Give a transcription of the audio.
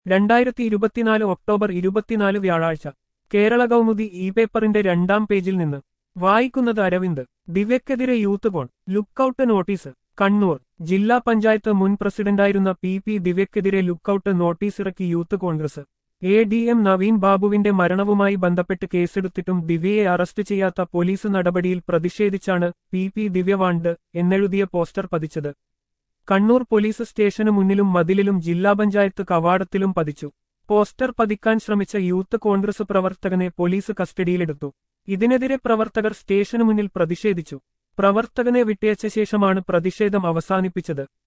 രണ്ടായിരത്തി ഇരുപത്തിനാല് ഒക്ടോബർ ഇരുപത്തിനാല് വ്യാഴാഴ്ച കേരള കൗമുദി ഇ പേപ്പറിന്റെ രണ്ടാം പേജിൽ നിന്ന് വായിക്കുന്നത് അരവിന്ദ് ദിവ്യക്കെതിരെ യൂത്ത് കോൺ ലുക്കൌട്ട് നോട്ടീസ് കണ്ണൂർ ജില്ലാ പഞ്ചായത്ത് മുൻ പ്രസിഡന്റായിരുന്ന പി പി ദിവ്യക്കെതിരെ ലുക്കൌട്ട് നോട്ടീസ് ഇറക്കി youth Congress A D M Naveen ബാബുവിന്റെ മരണവുമായി ബന്ധപ്പെട്ട് കേസെടുത്തിട്ടും ദിവ്യയെ അറസ്റ്റ് ചെയ്യാത്ത പോലീസ് നടപടിയിൽ പ്രതിഷേധിച്ചാണ് പി പി ദിവ്യവാണ്ട് എന്നെഴുതിയ പോസ്റ്റർ പതിച്ചത് കണ്ണൂർ പോലീസ് സ്റ്റേഷനു മുന്നിലും മതിലിലും ജില്ലാ പഞ്ചായത്ത് കവാടത്തിലും പതിച്ചു പോസ്റ്റർ പതിക്കാൻ ശ്രമിച്ച യൂത്ത് കോൺഗ്രസ് പ്രവർത്തകനെ പോലീസ് കസ്റ്റഡിയിലെടുത്തു ഇതിനെതിരെ പ്രവർത്തകർ സ്റ്റേഷനു മുന്നിൽ പ്രതിഷേധിച്ചു പ്രവർത്തകനെ വിട്ടയച്ച ശേഷമാണ് പ്രതിഷേധം അവസാനിപ്പിച്ചത്